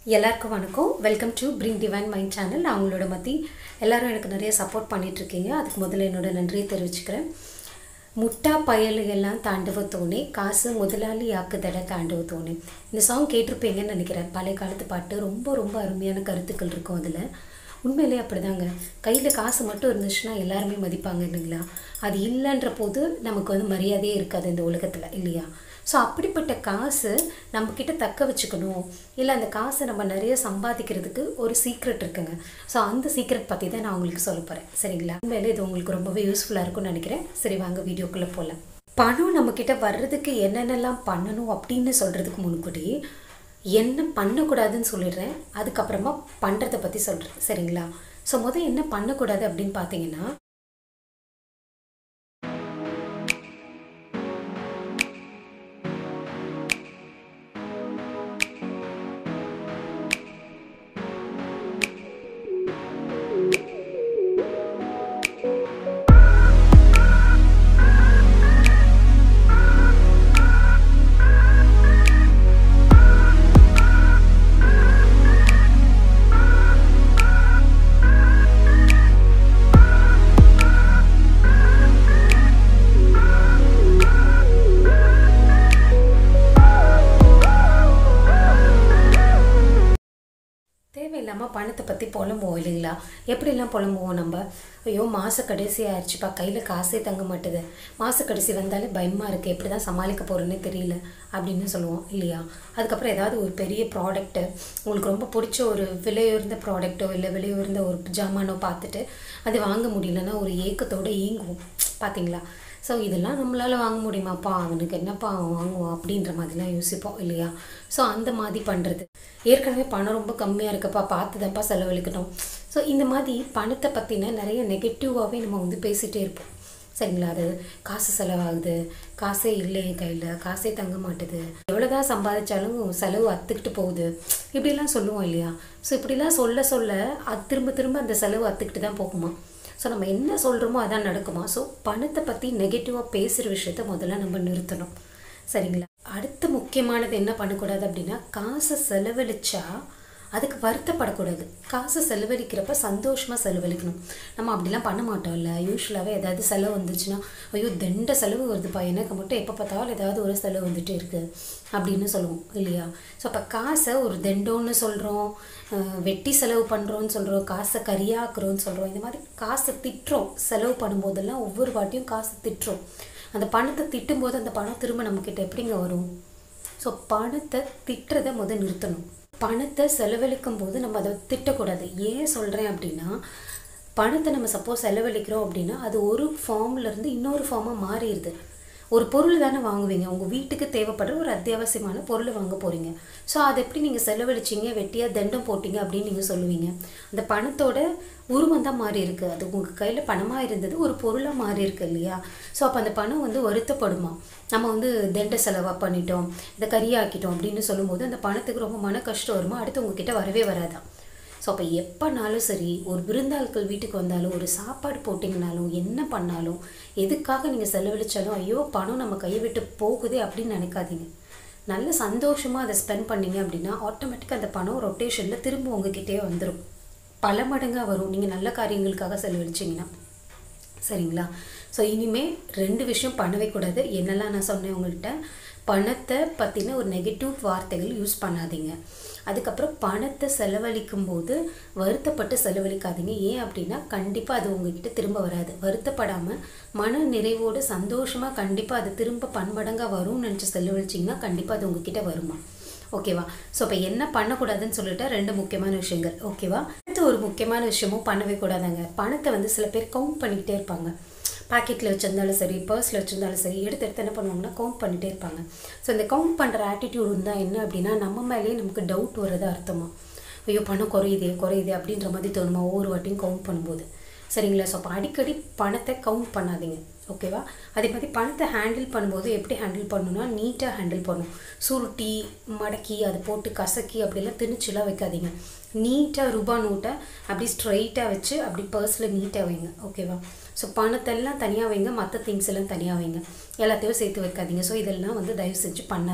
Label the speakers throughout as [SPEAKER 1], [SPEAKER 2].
[SPEAKER 1] எல்லாருக்கும் வணக்கம் welcome to bring divine mind channel நான் உங்களோட மத்தி எல்லாரும் எனக்கு நிறைய சப்போர்ட் பண்ணிகிட்ருக்கீங்க அதுக்கு முதல்ல என்னோட நன்றியை தெரிவிச்சுக்கிறேன் முட்டா பயலுகெல்லாம் தாண்டவ தோணி காசு முதலாளி ஆக்குதட தாண்டவ தோணி இந்த சாங் கேட்டிருப்பீங்கன்னு நினைக்கிறேன் பழைய காலத்து பாட்டு ரொம்ப ரொம்ப அருமையான கருத்துக்கள் இருக்கும் அதில் உண்மையிலே அப்படிதாங்க கையில் காசு மட்டும் இருந்துச்சுன்னா எல்லாருமே மதிப்பாங்க இல்லைங்களா அது இல்லைன்ற போது நமக்கு வந்து மரியாதையே இருக்காது இந்த உலகத்தில் இல்லையா ஸோ அப்படிப்பட்ட காசு நம்மக்கிட்ட தக்க வச்சுக்கணும் இல்லை அந்த காசை நம்ம நிறைய சம்பாதிக்கிறதுக்கு ஒரு சீக்ரெட் இருக்குங்க ஸோ அந்த சீக்ரெட் பற்றி தான் நான் உங்களுக்கு சொல்ல போகிறேன் சரிங்களா உண்மையிலே இது உங்களுக்கு ரொம்பவே யூஸ்ஃபுல்லாக இருக்கும்னு நினைக்கிறேன் சரி வாங்க வீடியோக்குள்ளே போகலாம் பணம் நம்மக்கிட்ட வர்றதுக்கு என்னென்னலாம் பண்ணணும் அப்படின்னு சொல்கிறதுக்கு முன்கூடி என்ன பண்ணக்கூடாதுன்னு சொல்லிடுறேன் அதுக்கப்புறமா பண்ணுறதை பற்றி சொல்கிறேன் சரிங்களா ஸோ முதல் என்ன பண்ணக்கூடாது அப்படின்னு பார்த்தீங்கன்னா தேவையில்லாமல் பணத்தை பற்றி புலம்புவோம் இல்லைங்களா எப்படிலாம் புலம்புவோம் நம்ம ஐயோ மாத கடைசி ஆயிடுச்சுப்பா கையில் காசே தங்க மாட்டுது மாத கடைசி வந்தாலே பயமாக இருக்குது எப்படி தான் சமாளிக்க போகிறேன்னே தெரியல அப்படின்னு சொல்லுவோம் இல்லையா அதுக்கப்புறம் ஏதாவது ஒரு பெரிய ப்ராடக்ட்டு உங்களுக்கு ரொம்ப பிடிச்ச ஒரு விலையுயர்ந்த ப்ராடக்ட்டோ இல்லை விலையுயர்ந்த ஒரு ஜாமானோ பார்த்துட்டு அது வாங்க முடியலன்னா ஒரு ஏக்கத்தோடு ஏங்குவோம் பார்த்தீங்களா ஸோ இதெல்லாம் நம்மளால் வாங்க முடியுமாப்பா அவனுக்கு என்னப்பா அவன் வாங்குவான் அப்படின்ற மாதிரிலாம் யோசிப்போம் இல்லையா ஸோ அந்த மாதிரி பண்ணுறது ஏற்கனவே பணம் ரொம்ப கம்மியாக இருக்கப்பா பார்த்து தான்ப்பா செலவழிக்கணும் ஸோ இந்த மாதிரி பணத்தை பற்றின நிறைய நெகட்டிவாகவே நம்ம வந்து பேசிகிட்டே இருப்போம் சரிங்களா அது காசு செலவாகுது காசே இல்லை என் கையில் காசே தங்க மாட்டுது எவ்வளோதான் சம்பாதிச்சாலும் செலவு அத்துக்கிட்டு போகுது இப்படிலாம் சொல்லுவோம் இல்லையா ஸோ இப்படிலாம் சொல்ல சொல்ல அது திரும்ப திரும்ப அந்த செலவு அத்துக்கிட்டு தான் போகுமா ஸோ நம்ம என்ன சொல்கிறோமோ அதான் நடக்குமா ஸோ பணத்தை பற்றி நெகட்டிவாக பேசுகிற விஷயத்த முதல்ல நம்ம நிறுத்தணும் சரிங்களா அடுத்து முக்கியமானது என்ன பண்ணக்கூடாது அப்படின்னா காசை செலவழிச்சா அதுக்கு வருத்தப்படக்கூடாது காசை செலவழிக்கிறப்ப சந்தோஷமாக செலவழிக்கணும் நம்ம அப்படிலாம் பண்ண மாட்டோம்ல யூஸ்வலாகவே ஏதாவது செலவு வந்துச்சுன்னா ஐயோ தண்ட செலவு வருதுப்பா எனக்கு மட்டும் எப்போ பார்த்தாலும் ஏதாவது ஒரு செலவு வந்துட்டே இருக்குது அப்படின்னு சொல்லுவோம் இல்லையா ஸோ அப்போ காசை ஒரு தண்டோன்னு சொல்கிறோம் வெட்டி செலவு பண்ணுறோன்னு சொல்கிறோம் காசை கரியாக்குறோன்னு சொல்கிறோம் இந்த மாதிரி காசை திட்டுறோம் செலவு பண்ணும்போதெல்லாம் ஒவ்வொரு வாட்டியும் காசை திட்டுறோம் அந்த பணத்தை திட்டும்போது அந்த பணம் திரும்ப நம்மக்கிட்ட எப்படிங்க வரும் ஸோ பணத்தை திட்டுறதை முதல் நிறுத்தணும் பணத்தை செலவழிக்கும் போது நம்ம அதை திட்டக்கூடாது ஏன் சொல்கிறேன் அப்படின்னா பணத்தை நம்ம சப்போஸ் செலவழிக்கிறோம் அப்படின்னா அது ஒரு ஃபார்ம்லேருந்து இன்னொரு ஃபார்மாக மாறிடுது ஒரு பொருள் தானே வாங்குவீங்க உங்கள் வீட்டுக்கு தேவைப்படுற ஒரு அத்தியாவசியமான பொருளை வாங்க போகிறீங்க ஸோ அதை எப்படி நீங்கள் செலவழிச்சிங்க வெட்டியாக தண்டம் போட்டிங்க அப்படின்னு நீங்கள் சொல்லுவீங்க அந்த பணத்தோட உருவம் தான் மாறி இருக்குது அது உங்கள் கையில் பணமாக இருந்தது ஒரு பொருளாக மாறி இருக்கு இல்லையா ஸோ அப்போ அந்த பணம் வந்து வருத்தப்படுமா நம்ம வந்து தண்ட செலவாக பண்ணிட்டோம் இதை கரியாக்கிட்டோம் அப்படின்னு சொல்லும்போது அந்த பணத்துக்கு ரொம்ப மன கஷ்டம் வருமா அடுத்து உங்ககிட்ட வரவே வராதான் ஸோ அப்போ எப்போனாலும் சரி ஒரு விருந்தாள்கள் வீட்டுக்கு வந்தாலும் ஒரு சாப்பாடு போட்டிங்கனாலும் என்ன பண்ணாலும் எதுக்காக நீங்கள் செலவழித்தாலும் ஐயோ பணம் நம்ம கையை விட்டு போகுதே அப்படின்னு நினைக்காதீங்க நல்ல சந்தோஷமாக அதை ஸ்பெண்ட் பண்ணீங்க அப்படின்னா ஆட்டோமேட்டிக்காக அந்த பணம் ரொட்டேஷனில் திரும்ப உங்ககிட்டயே வந்துடும் பல மடங்காக வரும் நீங்கள் நல்ல காரியங்களுக்காக செலவழிச்சிங்கன்னா சரிங்களா ஸோ இனிமேல் ரெண்டு விஷயம் பண்ணவே கூடாது என்னெல்லாம் நான் சொன்னேன் உங்கள்கிட்ட பணத்தை பற்றின ஒரு நெகட்டிவ் வார்த்தைகள் யூஸ் பண்ணாதீங்க அதுக்கப்புறம் பணத்தை செலவழிக்கும் போது வருத்தப்பட்டு செலவழிக்காதீங்க ஏன் அப்படின்னா கண்டிப்பாக அது உங்ககிட்ட திரும்ப வராது வருத்தப்படாமல் மன நிறைவோடு சந்தோஷமாக கண்டிப்பாக அது திரும்ப பன்மடங்காக வரும்னு நினச்சி செலவழிச்சிங்கன்னா கண்டிப்பாக அது உங்ககிட்ட வருமா ஓகேவா ஸோ இப்போ என்ன பண்ணக்கூடாதுன்னு சொல்லிட்டு ரெண்டு முக்கியமான விஷயங்கள் ஓகேவா அடுத்து ஒரு முக்கியமான விஷயமும் பண்ணவே கூடாதாங்க பணத்தை வந்து சில பேர் கவுண்ட் பண்ணிக்கிட்டே இருப்பாங்க பாக்கெட்டில் வச்சுருந்தாலும் சரி பர்ஸில் வச்சுருந்தாலும் சரி எடுத்து எடுத்து என்ன பண்ணுவாங்கன்னா கவுண்ட் பண்ணிகிட்டே இருப்பாங்க ஸோ இந்த கவுண்ட் பண்ணுற ஆட்டிடியூட் இருந்தால் என்ன அப்படின்னா நம்ம மேலேயே நமக்கு டவுட் வரது அர்த்தமா ஐயோ பணம் குறையுதே குறையுதே அப்படின்ற மாதிரி தோணுமா ஒவ்வொரு வாட்டியும் கவுண்ட் பண்ணும்போது சரிங்களா ஸோ அப்போ அடிக்கடி பணத்தை கவுண்ட் பண்ணாதீங்க ஓகேவா அதே மாதிரி பணத்தை ஹேண்டில் பண்ணும்போது எப்படி ஹேண்டில் பண்ணணும்னா நீட்டாக ஹேண்டில் பண்ணணும் சுருட்டி மடக்கி அதை போட்டு கசக்கி அப்படிலாம் திணிச்சுலாம் வைக்காதீங்க நீட்டாக ரூபா நோட்டை அப்படி ஸ்ட்ரைட்டாக வச்சு அப்படி பர்ஸில் நீட்டாக வைங்க ஓகேவா ஸோ பணத்தெல்லாம் தனியாக வைங்க மற்ற திங்ஸ் எல்லாம் தனியாக வைங்க எல்லாத்தையும் சேர்த்து வைக்காதீங்க ஸோ இதெல்லாம் வந்து தயவு செஞ்சு பண்ணாதீங்க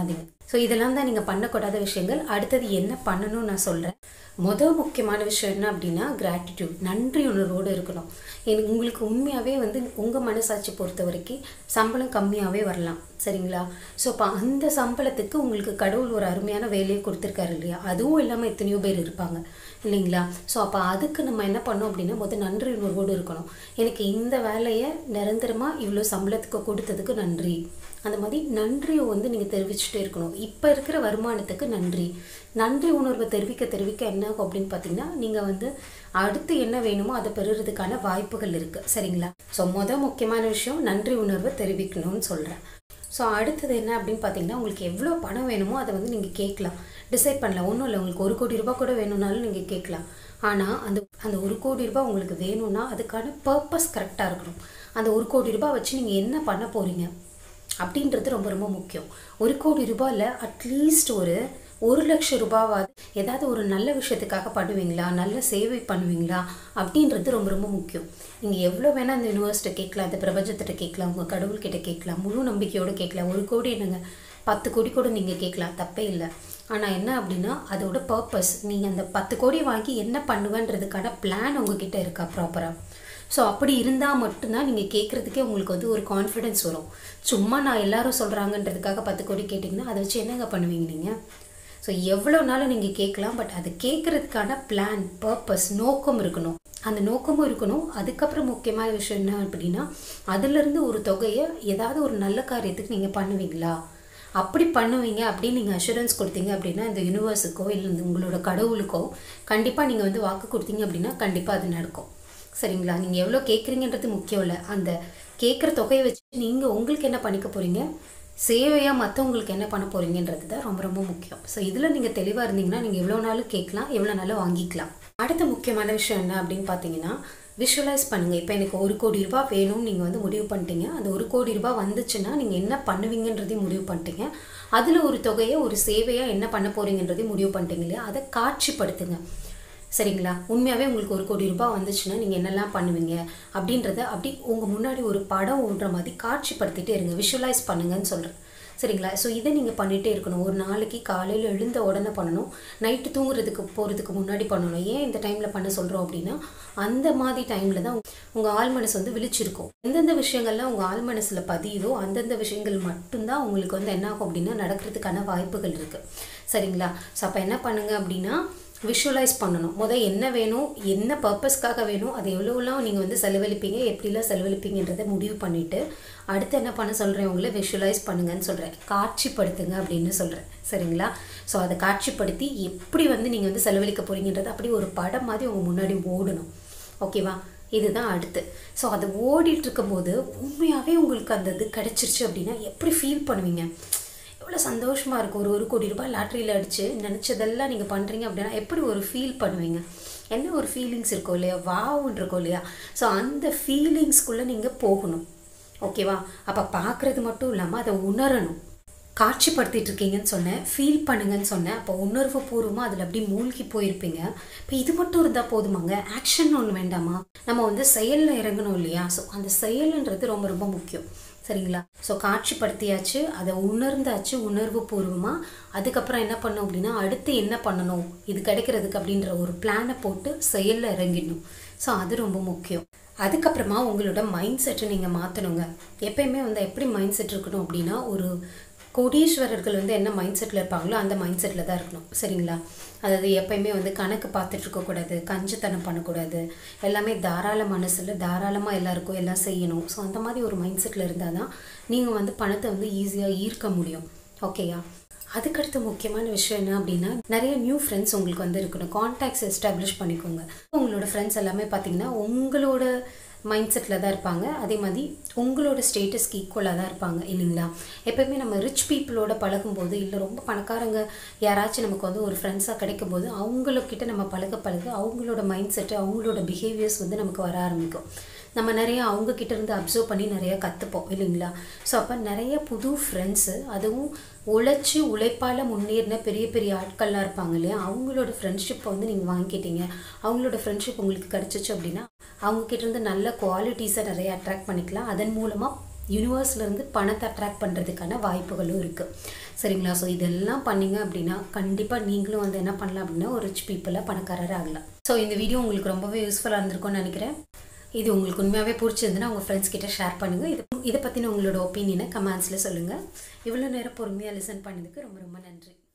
[SPEAKER 1] ஸோ இதெல்லாம் தான் நீங்கள் பண்ணக்கூடாத விஷயங்கள் அடுத்தது என்ன பண்ணணும்னு நான் சொல்கிறேன் மொதல் முக்கியமான விஷயம் என்ன அப்படின்னா கிராட்டிடியூட் நன்றி உணர்வோடு இருக்கணும் எனக்கு உங்களுக்கு உண்மையாகவே வந்து உங்கள் மனசாட்சி பொறுத்த வரைக்கும் சம்பளம் கம்மியாகவே வரலாம் சரிங்களா ஸோ அப்போ அந்த சம்பளத்துக்கு உங்களுக்கு கடவுள் ஒரு அருமையான வேலையை கொடுத்துருக்காரு இல்லையா அதுவும் இல்லாமல் எத்தனையோ பேர் இருப்பாங்க இல்லைங்களா ஸோ அப்போ அதுக்கு நம்ம என்ன பண்ணோம் அப்படின்னா முதல் நன்றி உணர்வோடு இருக்கணும் எனக்கு இந்த வேலையை நிரந்தரமாக இவ்வளோ சம்பளத்துக்கு கொடுத்ததுக்கு நன்றி அந்த மாதிரி நன்றியை வந்து நீங்கள் தெரிவிச்சுட்டே இருக்கணும் இப்போ இருக்கிற வருமானத்துக்கு நன்றி நன்றி உணர்வை தெரிவிக்க தெரிவிக்க என்ன ஆகும் அப்படின்னு பார்த்தீங்கன்னா நீங்கள் வந்து அடுத்து என்ன வேணுமோ அதை பெறுறதுக்கான வாய்ப்புகள் இருக்குது சரிங்களா ஸோ மொதல் முக்கியமான விஷயம் நன்றி உணர்வை தெரிவிக்கணும்னு சொல்கிறேன் ஸோ அடுத்தது என்ன அப்படின்னு பார்த்தீங்கன்னா உங்களுக்கு எவ்வளோ பணம் வேணுமோ அதை வந்து நீங்கள் கேட்கலாம் டிசைட் பண்ணலாம் ஒன்றும் இல்லை உங்களுக்கு ஒரு கோடி ரூபாய் கூட வேணும்னாலும் நீங்கள் கேட்கலாம் ஆனால் அந்த அந்த ஒரு கோடி ரூபாய் உங்களுக்கு வேணும்னா அதுக்கான பர்பஸ் கரெக்டாக இருக்கணும் அந்த ஒரு கோடி ரூபாய் வச்சு நீங்கள் என்ன பண்ண போகிறீங்க அப்படின்றது ரொம்ப ரொம்ப முக்கியம் ஒரு கோடி ரூபாயில் அட்லீஸ்ட் ஒரு ஒரு லட்சம் ரூபாவாவது ஏதாவது ஒரு நல்ல விஷயத்துக்காக பண்ணுவீங்களா நல்ல சேவை பண்ணுவீங்களா அப்படின்றது ரொம்ப ரொம்ப முக்கியம் நீங்கள் எவ்வளோ வேணால் அந்த யூனிவர்சிட்ட கேட்கலாம் அந்த பிரபஞ்சத்திட்ட கேட்கலாம் உங்கள் கடவுள்கிட்ட கேட்கலாம் முழு நம்பிக்கையோடு கேட்கலாம் ஒரு கோடி என்னங்க பத்து கோடி கூட நீங்கள் கேட்கலாம் தப்பே இல்லை ஆனால் என்ன அப்படின்னா அதோட பர்பஸ் நீங்கள் அந்த பத்து கோடி வாங்கி என்ன பண்ணுவேன்றதுக்கான பிளான் உங்ககிட்ட இருக்கா ப்ராப்பராக ஸோ அப்படி இருந்தால் மட்டும்தான் நீங்கள் கேட்குறதுக்கே உங்களுக்கு வந்து ஒரு கான்ஃபிடென்ஸ் வரும் சும்மா நான் எல்லாரும் சொல்கிறாங்கன்றதுக்காக பத்து கோடி கேட்டிங்கன்னா அதை வச்சு என்னங்க பண்ணுவீங்க நீங்கள் ஸோ எவ்வளோ நாளும் நீங்கள் கேட்கலாம் பட் அது கேட்குறதுக்கான பிளான் பர்பஸ் நோக்கம் இருக்கணும் அந்த நோக்கமும் இருக்கணும் அதுக்கப்புறம் முக்கியமான விஷயம் என்ன அப்படின்னா அதுலேருந்து ஒரு தொகையை ஏதாவது ஒரு நல்ல காரியத்துக்கு நீங்கள் பண்ணுவீங்களா அப்படி பண்ணுவீங்க அப்படின்னு நீங்கள் அஷூரன்ஸ் கொடுத்தீங்க அப்படின்னா இந்த யூனிவர்ஸுக்கோ இல்லை இந்த உங்களோட கடவுளுக்கோ கண்டிப்பாக நீங்கள் வந்து வாக்கு கொடுத்தீங்க அப்படின்னா கண்டிப்பாக அது நடக்கும் சரிங்களா நீங்கள் எவ்வளோ கேட்குறீங்கன்றது முக்கியம் இல்லை அந்த கேட்குற தொகையை வச்சு நீங்கள் உங்களுக்கு என்ன பண்ணிக்க போகிறீங்க சேவையாக மற்றவங்களுக்கு என்ன பண்ண போகிறீங்கன்றது தான் ரொம்ப ரொம்ப முக்கியம் ஸோ இதில் நீங்கள் தெளிவாக இருந்தீங்கன்னா நீங்கள் எவ்வளோ நாளும் கேட்கலாம் எவ்வளோ நாளும் வாங்கிக்கலாம் அடுத்த முக்கியமான விஷயம் என்ன அப்படின்னு பார்த்தீங்கன்னா விஷுவலைஸ் பண்ணுங்கள் இப்போ எனக்கு ஒரு கோடி ரூபாய் வேணும்னு நீங்கள் வந்து முடிவு பண்ணிட்டீங்க அந்த ஒரு கோடி ரூபாய் வந்துச்சுன்னா நீங்கள் என்ன பண்ணுவீங்கன்றதையும் முடிவு பண்ணிட்டீங்க அதில் ஒரு தொகையை ஒரு சேவையாக என்ன பண்ண போகிறீங்கன்றதையும் முடிவு பண்ணிட்டீங்க இல்லையா அதை காட்சிப்படுத்துங்க சரிங்களா உண்மையாகவே உங்களுக்கு ஒரு கோடி ரூபாய் வந்துச்சுன்னா நீங்கள் என்னெல்லாம் பண்ணுவீங்க அப்படின்றத அப்படி உங்கள் முன்னாடி ஒரு படம் ஓடுற மாதிரி காட்சிப்படுத்திட்டே இருங்க விஷுவலைஸ் பண்ணுங்கன்னு சொல்கிறேன் சரிங்களா ஸோ இதை நீங்கள் பண்ணிகிட்டே இருக்கணும் ஒரு நாளைக்கு காலையில் எழுந்த உடனே பண்ணணும் நைட்டு தூங்குறதுக்கு போகிறதுக்கு முன்னாடி பண்ணணும் ஏன் இந்த டைமில் பண்ண சொல்கிறோம் அப்படின்னா அந்த மாதிரி டைமில் தான் உங்கள் ஆள் மனசு வந்து விழிச்சிருக்கும் எந்தெந்த விஷயங்கள்லாம் உங்கள் ஆள் மனசில் பதியுதோ அந்தந்த விஷயங்கள் மட்டும்தான் உங்களுக்கு வந்து என்ன ஆகும் அப்படின்னா நடக்கிறதுக்கான வாய்ப்புகள் இருக்குது சரிங்களா ஸோ அப்போ என்ன பண்ணுங்க அப்படின்னா விஷுவலைஸ் பண்ணணும் முதல் என்ன வேணும் என்ன பர்பஸ்க்காக வேணும் அது எவ்வளோலாம் நீங்கள் வந்து செலவழிப்பீங்க எப்படிலாம் செலவழிப்பீங்கன்றதை முடிவு பண்ணிவிட்டு அடுத்து என்ன பண்ண சொல்கிறேன் உங்களை விஷுவலைஸ் பண்ணுங்கன்னு சொல்கிறேன் காட்சிப்படுத்துங்க அப்படின்னு சொல்கிறேன் சரிங்களா ஸோ அதை காட்சிப்படுத்தி எப்படி வந்து நீங்கள் வந்து செலவழிக்க போகிறீங்கன்றது அப்படி ஒரு படம் மாதிரி உங்கள் முன்னாடி ஓடணும் ஓகேவா இதுதான் அடுத்து ஸோ அது ஓடிட்டு இருக்கும்போது உண்மையாகவே உங்களுக்கு அந்த இது கிடச்சிருச்சு அப்படின்னா எப்படி ஃபீல் பண்ணுவீங்க எவ்வளோ சந்தோஷமாக இருக்கும் ஒரு ஒரு கோடி ரூபாய் லாட்ரியில் அடித்து நினச்சதெல்லாம் நீங்கள் பண்ணுறீங்க அப்படின்னா எப்படி ஒரு ஃபீல் பண்ணுவீங்க என்ன ஒரு ஃபீலிங்ஸ் இருக்கும் இல்லையா வாவுன்னு இருக்கும் இல்லையா ஸோ அந்த ஃபீலிங்ஸ்குள்ளே நீங்கள் போகணும் ஓகேவா அப்போ பார்க்குறது மட்டும் இல்லாமல் அதை உணரணும் காட்சிப்படுத்திட்டு இருக்கீங்கன்னு சொன்னேன் ஃபீல் பண்ணுங்கன்னு சொன்னேன் அப்போ உணர்வு பூர்வமாக அதில் அப்படி மூழ்கி போயிருப்பீங்க இப்போ இது மட்டும் இருந்தால் போதுமாங்க ஆக்ஷன் ஒன்று வேண்டாமா நம்ம வந்து செயலில் இறங்கணும் இல்லையா ஸோ அந்த செயலுன்றது ரொம்ப ரொம்ப முக்கியம் சரிங்களா ஸோ காட்சிப்படுத்தியாச்சு அதை உணர்ந்தாச்சு உணர்வு பூர்வமாக அதுக்கப்புறம் என்ன பண்ணோம் அப்படின்னா அடுத்து என்ன பண்ணணும் இது கிடைக்கிறதுக்கு அப்படின்ற ஒரு பிளானை போட்டு செயலில் இறங்கிடணும் ஸோ அது ரொம்ப முக்கியம் அதுக்கப்புறமா உங்களோட மைண்ட் செட்டை நீங்கள் மாற்றணுங்க எப்பயுமே வந்து எப்படி மைண்ட் செட் இருக்கணும் அப்படின்னா ஒரு கோடீஸ்வரர்கள் வந்து என்ன மைண்ட் செட்டில் இருப்பாங்களோ அந்த மைண்ட் செட்டில் தான் இருக்கணும் சரிங்களா அதாவது எப்பயுமே வந்து கணக்கு பார்த்துட்டு இருக்கக்கூடாது கஞ்சத்தனம் பண்ணக்கூடாது எல்லாமே தாராள மனசில் தாராளமாக எல்லாருக்கும் எல்லாம் செய்யணும் ஸோ அந்த மாதிரி ஒரு மைண்ட் செட்டில் இருந்தால் தான் நீங்கள் வந்து பணத்தை வந்து ஈஸியாக ஈர்க்க முடியும் ஓகேயா அதுக்கடுத்து முக்கியமான விஷயம் என்ன அப்படின்னா நிறைய நியூ ஃப்ரெண்ட்ஸ் உங்களுக்கு வந்து இருக்கணும் கான்டாக்ட்ஸ் எஸ்டாப்ளிஷ் பண்ணிக்கோங்க உங்களோட ஃப்ரெண்ட்ஸ் எல்லாமே பார்த்தீங்கன்னா உங்களோட மைண்ட் செட்டில் தான் இருப்பாங்க அதே மாதிரி உங்களோட ஸ்டேட்டஸ்க்கு ஈக்குவலாக தான் இருப்பாங்க இல்லைங்களா எப்போயுமே நம்ம ரிச் பீப்புளோட பழகும்போது இல்லை ரொம்ப பணக்காரங்க யாராச்சும் நமக்கு வந்து ஒரு ஃப்ரெண்ட்ஸாக கிடைக்கும்போது அவங்கக்கிட்ட நம்ம பழக பழக அவங்களோட மைண்ட் செட்டு அவங்களோட பிஹேவியர்ஸ் வந்து நமக்கு வர ஆரம்பிக்கும் நம்ம நிறைய அவங்கக்கிட்ட இருந்து அப்சர்வ் பண்ணி நிறைய கற்றுப்போம் இல்லைங்களா ஸோ அப்போ நிறைய புது ஃப்ரெண்ட்ஸு அதுவும் உழைச்சி உழைப்பால் முன்னேறின பெரிய பெரிய ஆட்கள்லாம் இருப்பாங்க இல்லையா அவங்களோட ஃப்ரெண்ட்ஷிப்பை வந்து நீங்கள் வாங்கிக்கிட்டீங்க அவங்களோட ஃப்ரெண்ட்ஷிப் உங்களுக்கு கிடச்சிச்சு அப்படின்னா அவங்கக்கிட்ட இருந்து நல்ல குவாலிட்டிஸை நிறைய அட்ராக்ட் பண்ணிக்கலாம் அதன் மூலமாக யூனிவர்ஸ்லேருந்து பணத்தை அட்ராக்ட் பண்ணுறதுக்கான வாய்ப்புகளும் இருக்குது சரிங்களா ஸோ இதெல்லாம் பண்ணீங்க அப்படின்னா கண்டிப்பாக நீங்களும் வந்து என்ன பண்ணலாம் அப்படின்னா ஒரு ரிச் பீப்புளாக பணக்காரர் ஆகலாம் ஸோ இந்த வீடியோ உங்களுக்கு ரொம்பவே யூஸ்ஃபுல்லாக இருந்திருக்கும்னு நினைக்கிறேன் இது உங்களுக்கு உண்மையாகவே பிடிச்சிருந்துன்னா உங்கள் ஃப்ரெண்ட்ஸ் கிட்ட ஷேர் பண்ணுங்கள் இது இதை பற்றின உங்களோட ஒப்பீனியனை கமெண்ட்ஸில் சொல்லுங்கள் இவ்வளோ நேரம் பொறுமையாக லிசன் பண்ணதுக்கு ரொம்ப ரொம்ப நன்றி